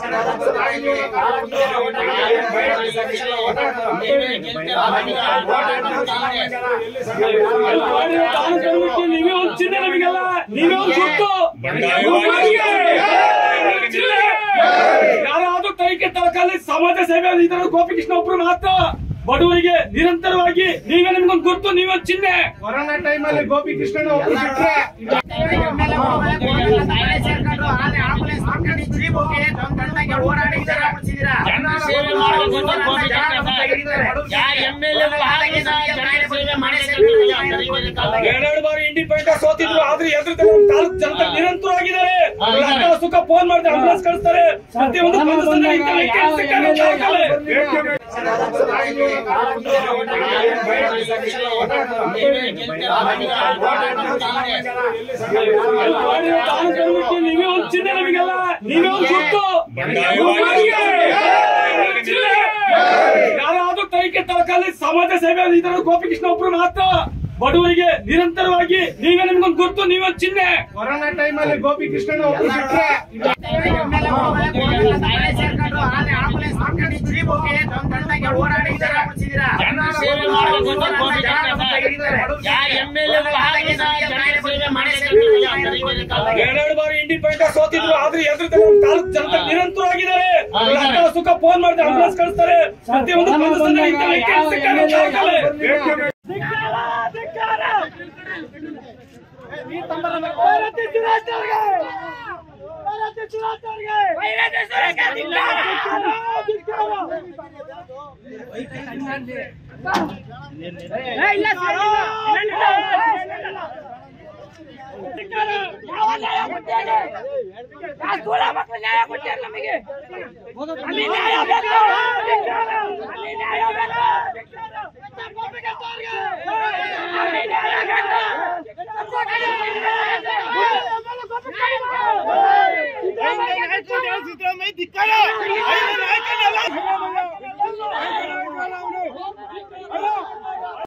ನೀವೇ ಒಂದು ಚಿಹ್ನೆ ನಮಗೆಲ್ಲ ನೀವೇ ಒಂದು ಸುತ್ತು ಯಾರಾದ್ರೂ ತನಿಖೆ ತಲಕಾಲಿ ಸಮಾಜ ಸೇವೆ ಇದರ ಗೋಪಿಕೃಷ್ಣ ಒಬ್ರು ಮಾತ್ರ ಬಡವರಿಗೆ ನಿರಂತರವಾಗಿ ನೀವೇ ನಿಮ್ಗೊಂದು ಗುರ್ತು ನೀವೇ ಒಂದು ಚಿಹ್ನೆ ಕೊರೋನಾ ಟೈಮಲ್ಲಿ ಗೋಪಿಕೃಷ್ಣನ ಒಬ್ರು ಬಿಟ್ರೆ ಸೇವೆ ಮಾಡಬೇಕು ಅಂತ ಗೋಪಿಕೃಷ್ಣ ಯಾ ಎಂ ಎಲ್ ಸೇವೆ ಮಾಡಿ ಎರಡೆರಡು ಬಾರಿ ಇಂಡಿಪೆಂಡೆಂಟ್ ಸೋತಿದ್ರು ಆದ್ರೆ ಎದುರು ತಾಲೂಕು ಜನತೆ ನಿರಂತರವಾಗಿದ್ದಾರೆ ರಕ್ತ ಸುಖ ಫೋನ್ ಮಾಡ್ತಾರೆ ಆಂಬುಲೆನ್ಸ್ ಕಳಿಸ್ತಾರೆ ಪ್ರತಿಯೊಂದು ಸ್ಪಂದಿಸ್ತಾರೆ. ಇಂಥವ್ರಿಗೆ ಕೆಲ್ಸಕ್ಕೆ ಅನ್ನೋ ತಾಲೂಕು ನೀವೇ ಒಂದು ಚಿಹ್ನೆ ನಮಗೆಲ್ಲ ನೀವೇ ಒಂದು ಸುತ್ತು ಯಾರಾದ್ರೂ ತನಿಖೆ ತಲಕಾಲಿ ಸಮಾಜ ಸೇವೆ ಇದರ ಗೋಪಿಕೃಷ್ಣ ಒಬ್ರು ಮಾತ್ರ ಬಡವರಿಗೆ ನಿರಂತರವಾಗಿ ನೀವೇ ನಿಮ್ಗೊಂದು ಗುರ್ತು ನೀವೇ ಒಂದು ಚಿಹ್ನೆ ಕೊರೋನಾ ಟೈಮಲ್ಲಿ ಗೋಪಿಕೃಷ್ಣನ ಒಬ್ರು ಬಿಟ್ರೆ ಸೇವೆ ಮಾಡಬೇಕು ಅಂತ ಗೋಪಿಕೃಷ್ಣ ಯಾ ಎಂ ಎಲ್ ಸೇವೆ ಮಾಡಿ ಎರಡೆರಡು ಬಾರಿ ಇಂಡಿಪೆಂಡೆಂಟ್ ಸೋತಿದ್ರು ಆದ್ರೆ ಎದುರು ತಾಲೂಕು ಜನತೆ ನಿರಂತರವಾಗಿದ್ದಾರೆ ರಕ್ತ ಸುಖ ಫೋನ್ ಮಾಡ್ತಾರೆ ಆಂಬುಲೆನ್ಸ್ ಕಳಿಸ್ತಾರೆ ಪ್ರತಿಯೊಂದು ಸ್ಪಂದಿಸ್ತಾರೆ. ಇಂಥವ್ರಿಗೆ ಕೆಲ್ಸಕ್ಕೆ ಅನ್ನೋ ಸಿದ್ದರಾಮಯ್ಯ ಧಿಕ್ಕಾರ